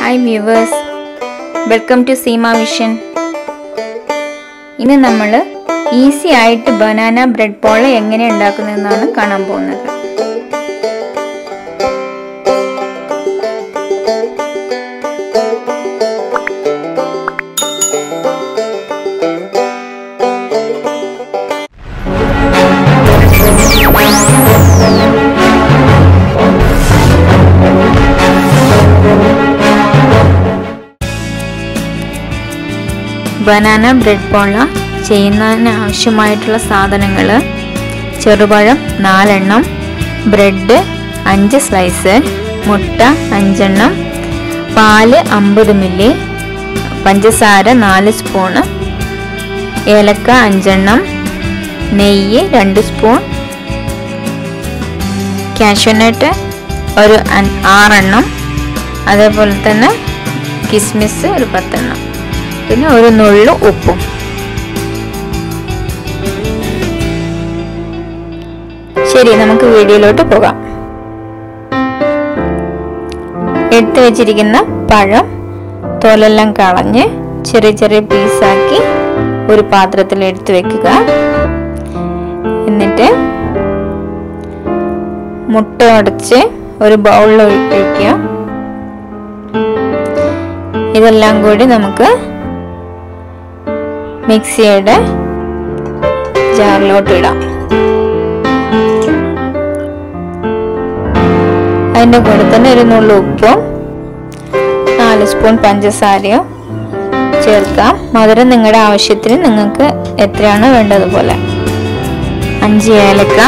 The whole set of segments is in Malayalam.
hi viewers welcome to Seema vision ഇന്ന് നമ്മൾ ഈസി ആയിട്ട് ബനാന ബ്രെഡ് പോള എങ്ങനെ ഉണ്ടാക്കുന്നതെന്നാണ് കാണാൻ പോകുന്നത് ബനാന ബ്രെഡ് പോള ചെയ്യുന്നതിന് ആവശ്യമായിട്ടുള്ള സാധനങ്ങൾ ചെറുപഴം നാലെണ്ണം ബ്രെഡ് അഞ്ച് സ്ലൈസ് മുട്ട അഞ്ചെണ്ണം പാല് അമ്പത് മില്ലി പഞ്ചസാര നാല് സ്പൂണ് ഏലക്ക അഞ്ചെണ്ണം നെയ്യ് രണ്ട് സ്പൂൺ കാഷ്യൂനട്ട് ഒരു ആറെണ്ണം അതേപോലെ തന്നെ കിസ്മിസ് ഒരു പത്തെണ്ണം പിന്നെ ഒരു നുള്ളു ഉപ്പും ശരി നമുക്ക് വീഡിയോയിലോട്ട് പോകാം എടുത്തു വെച്ചിരിക്കുന്ന പഴം തോലെല്ലാം കളഞ്ഞ് ചെറിയ ചെറിയ പീസാക്കി ഒരു പാത്രത്തിൽ എടുത്തു വെക്കുക എന്നിട്ട് മുട്ട അടച്ച് ഒരു ബൗളിൽ ഒഴിക്കുക ഇതെല്ലാം കൂടി നമുക്ക് മിക്സിയുടെ ജാറിലോട്ട് ഇടാം അതിൻ്റെ കൂടെ തന്നെ ഒരു നുള്ളു ഉപ്പും നാല് സ്പൂൺ പഞ്ചസാരയും ചേർക്കാം മധുരം നിങ്ങളുടെ ആവശ്യത്തിന് നിങ്ങൾക്ക് എത്രയാണ് വേണ്ടതുപോലെ അഞ്ച് ഏലക്ക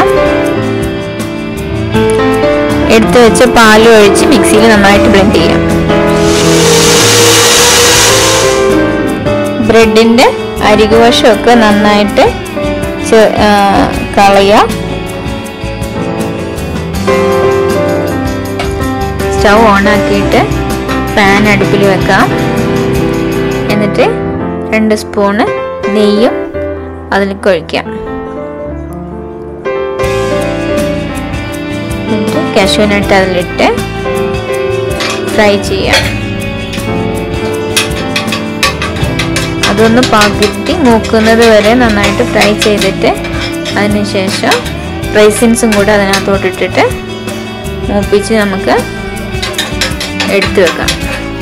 എടുത്തു വെച്ച പാൽ ഒഴിച്ച് മിക്സിയിൽ നന്നായിട്ട് ബ്ലെൻഡ് ചെയ്യാം ബ്രെഡിൻ്റെ അരികുവശമൊക്കെ നന്നായിട്ട് കളയുക സ്റ്റൗ ഓണാക്കിയിട്ട് പാൻ അടുപ്പിൽ വെക്കാം എന്നിട്ട് രണ്ട് സ്പൂണ് നെയ്യും അതിലേക്ക് ഒഴിക്കാം എന്നിട്ട് കാഷ്യൂനട്ട് അതിലിട്ട് ഫ്രൈ ചെയ്യാം അതൊന്ന് പകുതി മൂക്കുന്നത് വരെ നന്നായിട്ട് ഫ്രൈ ചെയ്തിട്ട് അതിനുശേഷം റൈസിൻസും കൂടെ അതിനകത്തോട്ട് ഇട്ടിട്ട് മൂപ്പിച്ച് നമുക്ക് എടുത്തു വെക്കാം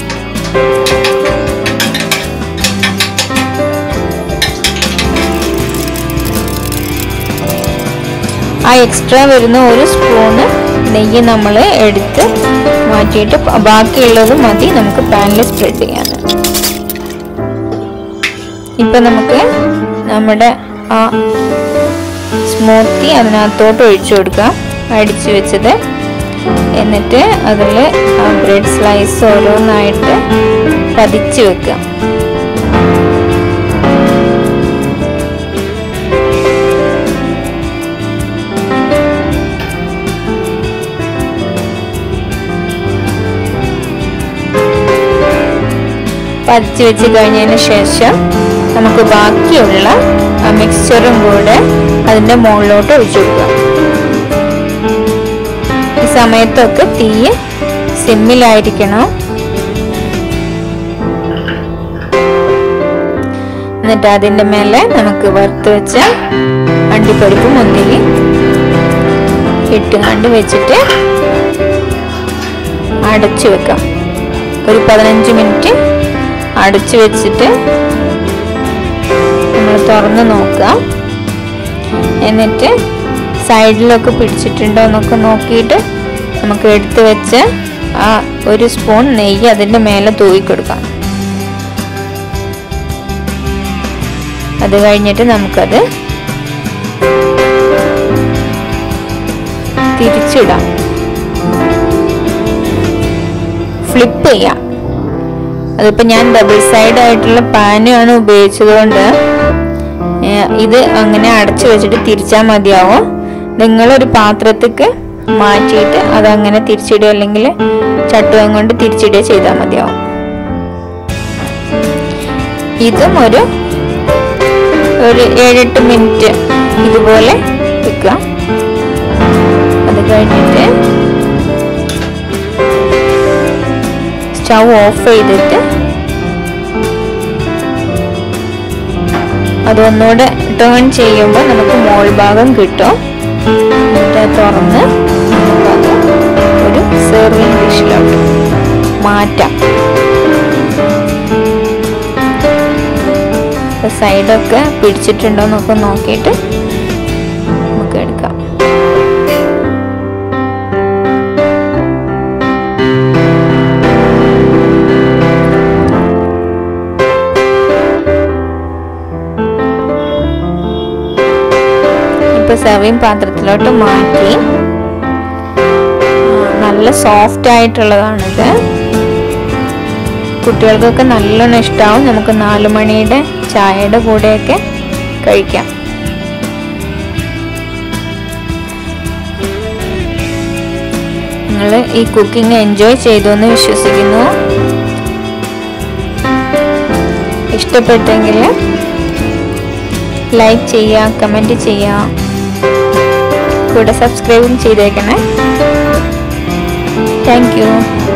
ആ എക്സ്ട്രാ വരുന്ന ഒരു സ്പൂണ് നെയ്യ് നമ്മൾ എടുത്ത് മാറ്റിയിട്ട് ബാക്കിയുള്ളത് മതി നമുക്ക് പാനിൽ സ്പ്രെഡ് ചെയ്യാൻ ഇപ്പം നമുക്ക് നമ്മുടെ ആ സ്മൂത്തി അതിനകത്തോട്ട് ഒഴിച്ചു കൊടുക്കാം അടിച്ചു വെച്ചത് എന്നിട്ട് അതിൽ ആ ബ്രെഡ് സ്ലൈസ് ഓരോന്നായിട്ട് പതിച്ച് വെക്കാം പതിച്ച് വെച്ച് കഴിഞ്ഞതിന് ശേഷം നമുക്ക് ബാക്കിയുള്ള മിക്സ്ചറും കൂടെ അതിൻ്റെ മുകളിലോട്ട് ഒഴിച്ചു കൊടുക്കാം ഈ സമയത്തൊക്കെ തീ സിമ്മിലായിരിക്കണം എന്നിട്ട് അതിൻ്റെ മേലെ നമുക്ക് വറുത്ത് വെച്ച അണ്ടിപ്പരിപ്പ് മുന്തിരി ഇട്ടുകൊണ്ട് വെച്ചിട്ട് അടച്ചു വെക്കാം ഒരു പതിനഞ്ച് മിനിറ്റ് അടച്ചു വെച്ചിട്ട് നമ്മൾ തുറന്ന് നോക്കുക എന്നിട്ട് സൈഡിലൊക്കെ പിടിച്ചിട്ടുണ്ടോ എന്നൊക്കെ നോക്കിയിട്ട് നമുക്ക് എടുത്തു വെച്ച് ആ ഒരു സ്പൂൺ നെയ്യ് അതിൻ്റെ മേലെ തൂവി കൊടുക്കാം അത് കഴിഞ്ഞിട്ട് നമുക്കത് തിരിച്ചിടാം ഫ്ലിപ്പ് ചെയ്യാം അതിപ്പോൾ ഞാൻ ഡബിൾ സൈഡ് ആയിട്ടുള്ള പാനാണ് ഉപയോഗിച്ചതുകൊണ്ട് ഇത് അങ്ങനെ അടച്ചു വെച്ചിട്ട് തിരിച്ചാൽ മതിയാവും നിങ്ങളൊരു പാത്രത്തേക്ക് മാറ്റിയിട്ട് അതങ്ങനെ തിരിച്ചിടുക അല്ലെങ്കിൽ ചട്ടുകം കൊണ്ട് തിരിച്ചിടുക ചെയ്താൽ മതിയാവും ഇതും ഒരു ഒരു ഏഴെട്ട് മിനിറ്റ് ഇതുപോലെ വെക്കുക അത് കഴിഞ്ഞിട്ട് സ്റ്റൗ ഓഫ് ചെയ്തിട്ട് അതൊന്നുകൂടെ ടേൺ ചെയ്യുമ്പോൾ നമുക്ക് മോൾ ഭാഗം കിട്ടും എന്നിട്ട് അത് തുറന്ന് നമുക്കത് ഒരു സെർവിങ് ഡിഷിലോട്ട് മാറ്റാം സൈഡൊക്കെ പിടിച്ചിട്ടുണ്ടോ എന്നൊക്കെ നോക്കിയിട്ട് നമുക്ക് എടുക്കാം ഇപ്പൊ സെർവിങ് പാത്രത്തിലോട്ട് മാറ്റി നല്ല സോഫ്റ്റ് ആയിട്ടുള്ളതാണിത് കുട്ടികൾക്കൊക്കെ നല്ലോണം ഇഷ്ടമാവും നമുക്ക് നാലു മണിയുടെ ചായയുടെ കൂടെയൊക്കെ കഴിക്കാം നിങ്ങൾ ഈ കുക്കിംഗ് എൻജോയ് ചെയ്തു എന്ന് വിശ്വസിക്കുന്നു ഇഷ്ടപ്പെട്ടെങ്കിൽ ലൈക്ക് ചെയ്യുക കമൻറ്റ് ചെയ്യുക കൂടെ സബ്സ്ക്രൈബും ചെയ്തേക്കണേ താങ്ക് യു